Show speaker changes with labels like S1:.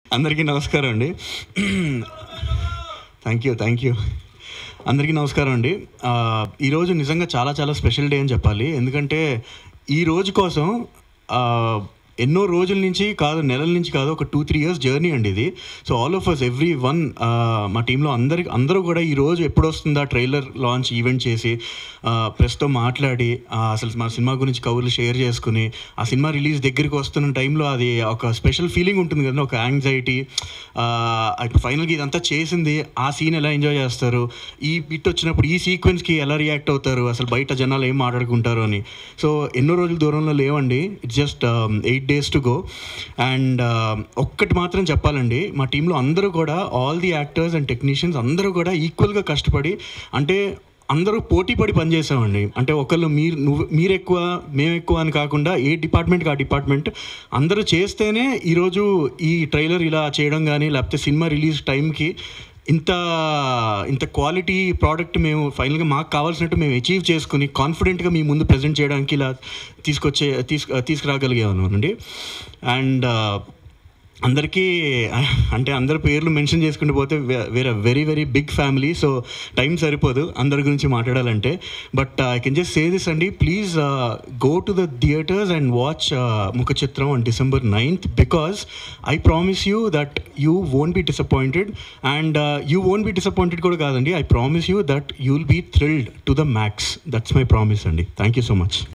S1: అందరికీ నమస్కారం అండి థ్యాంక్ యూ థ్యాంక్ యూ అందరికీ నమస్కారం అండి ఆ, ఈరోజు నిజంగా చాలా చాలా స్పెషల్ డే అని చెప్పాలి ఎందుకంటే ఈ రోజు కోసం ఆ, ఎన్నో రోజుల నుంచి కాదు నెలల నుంచి కాదు ఒక టూ త్రీ ఇయర్స్ జర్నీ అండి ఇది so all of us everyone మా టీంలో అందరి అందరూ కూడా ఈ రోజు ఎప్పుడు వస్తుందా ట్రైలర్ లాంచ్ ఈవెంట్ చేసి ప్రెస్తో మాట్లాడి ఆ, అసలు మా సినిమా గురించి కవర్లు షేర్ చేసుకుని ఆ సినిమా రిలీజ్ దగ్గరికి వస్తున్న టైంలో అది ఒక స్పెషల్ ఫీలింగ్ ఉంటుంది కదా ఒక యాంగ్జైటీ ఇప్పుడు ఫైనల్గా ఇదంతా చేసింది ఆ సీన్ ఎలా ఎంజాయ్ చేస్తారు ఈ బిట్ వచ్చినప్పుడు ఈ సీక్వెన్స్కి ఎలా రియాక్ట్ అవుతారు అసలు బయట జనాలు ఏం మాట్లాడుకుంటారు అని సో ఎన్నో రోజుల దూరంలో లేవండి it's just eight days to go and ఒక్కటి మాత్రం చెప్పాలండి మా టీంలో అందరూ కూడా all the actors and technicians అందరూ కూడా ఈక్వల్గా కష్టపడి అంటే అందరూ పోటీ పడి పనిచేసామండి అంటే ఒకళ్ళు మీరు నువ్వు మీరు ఎక్కువ మేము ఎక్కువ అని కాకుండా ఏ డిపార్ట్మెంట్కి ఆ డిపార్ట్మెంట్ అందరూ చేస్తేనే ఈరోజు ఈ ట్రైలర్ ఇలా చేయడం కానీ లేకపోతే సినిమా రిలీజ్ టైంకి ఇంత ఇంత క్వాలిటీ ప్రోడక్ట్ మేము ఫైనల్గా మాకు కావాల్సినట్టు మేము అచీవ్ చేసుకుని కాన్ఫిడెంట్గా మీ ముందు ప్రజెంట్ చేయడానికి ఇలా తీసుకొచ్చే తీసుకు తీసుకురాగలిగాను అండి అండ్ అందరికీ అంటే అందరి పేర్లు మెన్షన్ చేసుకుంటూ పోతే వేరే very very big family so time సరిపోదు అందరి గురించి మాట్లాడాలంటే but I can just say this అండి please go to the theatres and watch Mukhachitram on December ninth because I promise you that you won't be disappointed and you won't be disappointed కూడా కాదండి I promise you that you will be thrilled to the max that's my promise అండి thank you so much